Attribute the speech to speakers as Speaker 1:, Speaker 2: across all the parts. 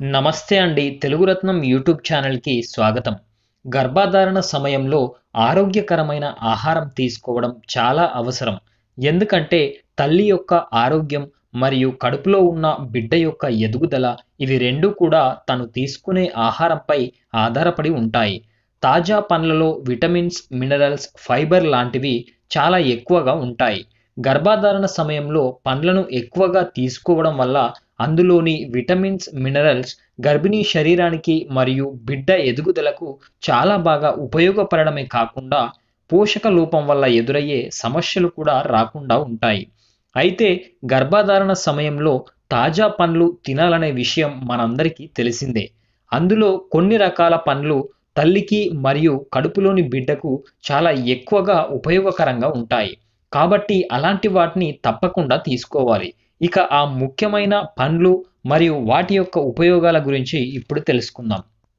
Speaker 1: నమస్తే అండి తెలుగు రత్నం యూట్యూబ్ ఛానల్కి స్వాగతం గర్భధారణ సమయంలో ఆరోగ్యకరమైన ఆహారం తీసుకోవడం చాలా అవసరం ఎందుకంటే తల్లి యొక్క ఆరోగ్యం మరియు కడుపులో ఉన్న బిడ్డ యొక్క ఎదుగుదల ఇవి రెండు కూడా తను తీసుకునే ఆహారంపై ఆధారపడి ఉంటాయి తాజా పండ్లలో విటమిన్స్ మినరల్స్ ఫైబర్ లాంటివి చాలా ఎక్కువగా ఉంటాయి గర్భధారణ సమయంలో పండ్లను ఎక్కువగా తీసుకోవడం వల్ల అందులోని విటమిన్స్ మినరల్స్ గర్భిణీ శరీరానికి మరియు బిడ్డ ఎదుగుదలకు చాలా బాగా ఉపయోగపడమే కాకుండా పోషక లోపం వల్ల ఎదురయ్యే సమస్యలు కూడా రాకుండా ఉంటాయి అయితే గర్భధారణ సమయంలో తాజా పండ్లు తినాలనే విషయం మనందరికీ తెలిసిందే అందులో కొన్ని రకాల పండ్లు తల్లికి మరియు కడుపులోని బిడ్డకు చాలా ఎక్కువగా ఉపయోగకరంగా ఉంటాయి కాబట్టి అలాంటి వాటిని తప్పకుండా తీసుకోవాలి ఇక ఆ ముఖ్యమైన పండ్లు మరియు వాటి యొక్క ఉపయోగాల గురించి ఇప్పుడు తెలుసుకుందాం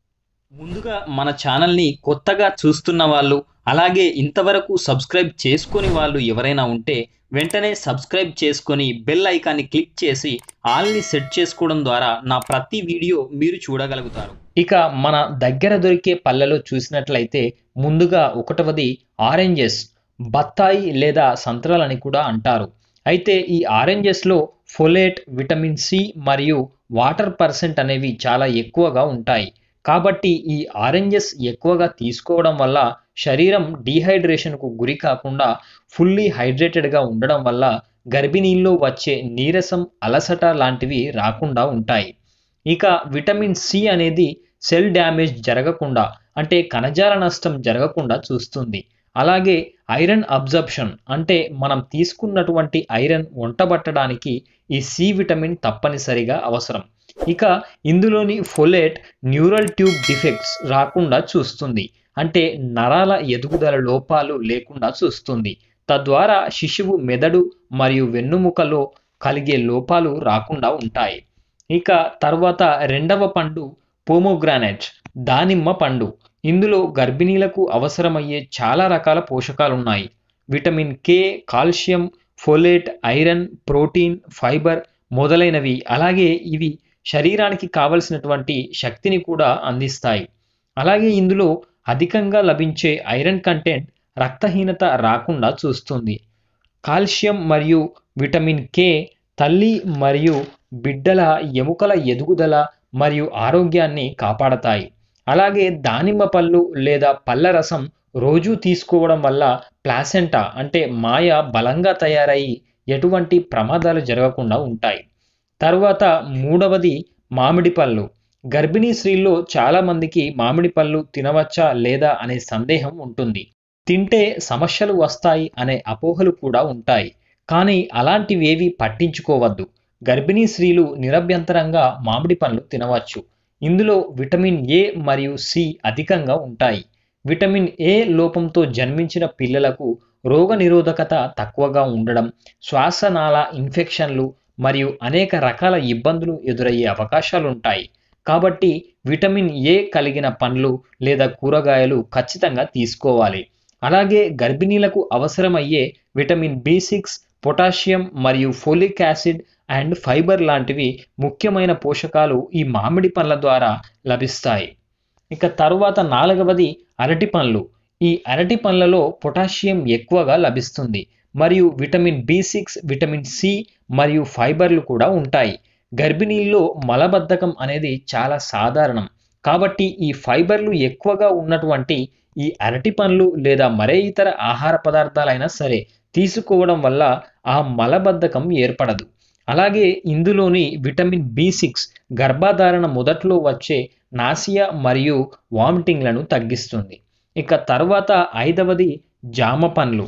Speaker 2: ముందుగా మన ఛానల్ని కొత్తగా చూస్తున్న వాళ్ళు అలాగే ఇంతవరకు సబ్స్క్రైబ్ చేసుకొని వాళ్ళు ఎవరైనా ఉంటే వెంటనే సబ్స్క్రైబ్ చేసుకొని బెల్ ఐకాన్ని క్లిక్ చేసి ఆల్ని సెట్ చేసుకోవడం ద్వారా నా ప్రతి వీడియో మీరు చూడగలుగుతారు
Speaker 1: ఇక మన దగ్గర దొరికే పళ్ళలో చూసినట్లయితే ముందుగా ఒకటవది ఆరెంజెస్ బత్తాయి లేదా సంత్రాలని కూడా అంటారు అయితే ఈ ఆరెంజెస్లో ఫోలేట్ విటమిన్ సి మరియు వాటర్ పర్సెంట్ అనేవి చాలా ఎక్కువగా ఉంటాయి కాబట్టి ఈ ఆరెంజెస్ ఎక్కువగా తీసుకోవడం వల్ల శరీరం డీహైడ్రేషన్కు గురి కాకుండా ఫుల్లీ హైడ్రేటెడ్గా ఉండడం వల్ల గర్భిణీల్లో వచ్చే నీరసం అలసట లాంటివి రాకుండా ఉంటాయి ఇక విటమిన్ సి అనేది సెల్ డ్యామేజ్ జరగకుండా అంటే కణజాల నష్టం జరగకుండా చూస్తుంది అలాగే ఐరన్ అబ్జర్ప్షన్ అంటే మనం తీసుకున్నటువంటి ఐరన్ వంటబట్టడానికి ఈ సి విటమిన్ తప్పనిసరిగా అవసరం ఇక ఇందులోని ఫోలేట్ న్యూరల్ ట్యూబ్ డిఫెక్ట్స్ రాకుండా చూస్తుంది అంటే నరాల ఎదుగుదల లోపాలు లేకుండా చూస్తుంది తద్వారా శిశువు మెదడు మరియు వెన్నుముకలో కలిగే లోపాలు రాకుండా ఉంటాయి ఇక తర్వాత రెండవ పండు పోమోగ్రానైట్ దానిమ్మ పండు ఇందులో గర్భిణీలకు అవసరమయ్యే చాలా రకాల పోషకాలు ఉన్నాయి vitamin K calcium folate iron protein fibre మొదలైనవి అలాగే ఇవి శరీరానికి కావలసినటువంటి శక్తిని కూడా అందిస్తాయి అలాగే ఇందులో అధికంగా లభించే ఐరన్ కంటెంట్ రక్తహీనత రాకుండా చూస్తుంది కాల్షియం మరియు విటమిన్ కే తల్లి మరియు బిడ్డల ఎముకల ఎదుగుదల మరియు ఆరోగ్యాన్ని కాపాడతాయి అలాగే దానిమ్మ పళ్ళు లేదా పళ్ళ రసం రోజు తీసుకోవడం వల్ల ప్లాసెంటా అంటే మాయ బలంగా తయారయ్యి ఎటువంటి ప్రమాదాలు జరగకుండా ఉంటాయి తర్వాత మూడవది మామిడి పళ్ళు గర్భిణీ స్త్రీల్లో చాలామందికి మామిడి పళ్ళు తినవచ్చా లేదా అనే సందేహం ఉంటుంది తింటే సమస్యలు వస్తాయి అనే అపోహలు కూడా ఉంటాయి కానీ అలాంటివేవి పట్టించుకోవద్దు గర్భిణీ స్త్రీలు నిరభ్యంతరంగా మామిడి పండ్లు తినవచ్చు ఇందులో విటమిన్ ఏ మరియు సి అధికంగా ఉంటాయి విటమిన్ ఏ లోపంతో జన్మించిన పిల్లలకు రోగనిరోధకత తక్కువగా ఉండడం శ్వాసనాళ ఇన్ఫెక్షన్లు మరియు అనేక రకాల ఇబ్బందులు ఎదురయ్యే అవకాశాలు ఉంటాయి కాబట్టి విటమిన్ ఏ కలిగిన పండ్లు లేదా కూరగాయలు ఖచ్చితంగా తీసుకోవాలి అలాగే గర్భిణీలకు అవసరమయ్యే విటమిన్ బి సిక్స్ పొటాషియం మరియు ఫోలిక్ యాసిడ్ అండ్ ఫైబర్ లాంటివి ముఖ్యమైన పోషకాలు ఈ మామిడి పండ్ల ద్వారా లభిస్తాయి ఇక తరువాత నాలుగవది అరటి పండ్లు ఈ అరటి పండ్లలో పొటాషియం ఎక్కువగా లభిస్తుంది మరియు vitamin B six vitamin C మరియు ఫైబర్లు కూడా ఉంటాయి గర్భిణీల్లో మలబద్ధకం అనేది చాలా సాధారణం కాబట్టి ఈ ఫైబర్లు ఎక్కువగా ఉన్నటువంటి ఈ అరటి పండ్లు లేదా మరే ఇతర ఆహార పదార్థాలైనా సరే తీసుకోవడం వల్ల ఆ మలబద్ధకం ఏర్పడదు అలాగే ఇందులోని విటమిన్ బి సిక్స్ గర్భధారణ మొదట్లో వచ్చే నాసియా మరియు వామిటింగ్లను తగ్గిస్తుంది ఇక తర్వాత ఐదవది జామ పండ్లు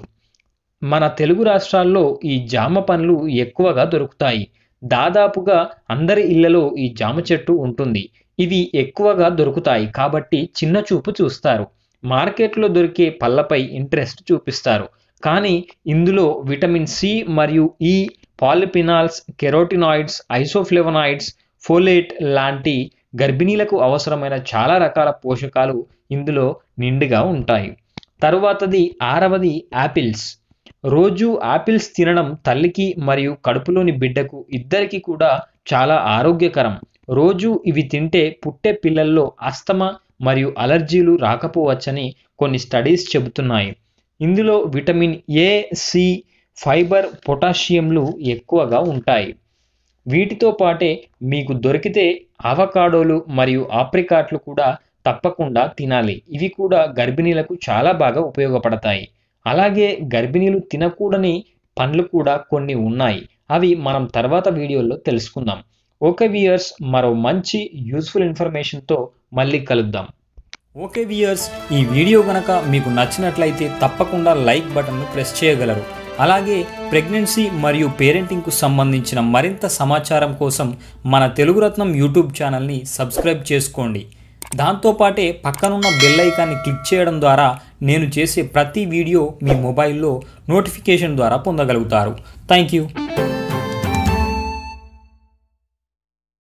Speaker 1: మన తెలుగు రాష్ట్రాల్లో ఈ జామ పండ్లు ఎక్కువగా దొరుకుతాయి దాదాపుగా అందరి ఇళ్లలో ఈ జామ చెట్టు ఉంటుంది ఇవి ఎక్కువగా దొరుకుతాయి కాబట్టి చిన్న చూపు చూస్తారు మార్కెట్లో దొరికే పళ్ళపై ఇంట్రెస్ట్ చూపిస్తారు కానీ ఇందులో విటమిన్ సి మరియు ఈ పాలిపినాల్స్ కెరోటినాయిడ్స్ ఐసోఫ్లెవనాయిడ్స్ ఫోలేట్ లాంటి గర్భిణీలకు అవసరమైన చాలా రకాల పోషకాలు ఇందులో నిండుగా ఉంటాయి తరువాతది ఆరవది యాపిల్స్ రోజు యాపిల్స్ తినడం తల్లికి మరియు కడుపులోని బిడ్డకు ఇద్దరికి కూడా చాలా ఆరోగ్యకరం రోజు ఇవి తింటే పుట్టే పిల్లల్లో అస్తమా మరియు అలర్జీలు రాకపోవచ్చని కొన్ని స్టడీస్ చెబుతున్నాయి ఇందులో విటమిన్ ఏ సి ఫైబర్ పొటాషియంలు ఎక్కువగా ఉంటాయి వీటితో పాటే మీకు దొరికితే ఆవకాడోలు మరియు ఆప్రికాట్లు కూడా తప్పకుండా తినాలి ఇవి కూడా గర్భిణీలకు చాలా బాగా ఉపయోగపడతాయి అలాగే గర్భిణీలు తినకూడని పండ్లు కూడా కొన్ని ఉన్నాయి అవి మనం తర్వాత వీడియోలో తెలుసుకుందాం ఓకే వియర్స్ మరో మంచి యూస్ఫుల్ ఇన్ఫర్మేషన్తో మళ్ళీ కలుద్దాం
Speaker 2: ఓకే వియర్స్ ఈ వీడియో గనక మీకు నచ్చినట్లయితే తప్పకుండా లైక్ బటన్ను ప్రెస్ చేయగలరు అలాగే ప్రెగ్నెన్సీ మరియు పేరెంటింగ్కు సంబంధించిన మరింత సమాచారం కోసం మన తెలుగు రత్నం యూట్యూబ్ ఛానల్ని సబ్స్క్రైబ్ చేసుకోండి దాంతోపాటే పక్కనున్న బెల్ ఐకాన్ని క్లిక్ చేయడం ద్వారా నేను చేసే ప్రతి వీడియో మీ మొబైల్లో నోటిఫికేషన్ ద్వారా పొందగలుగుతారు థ్యాంక్ యూ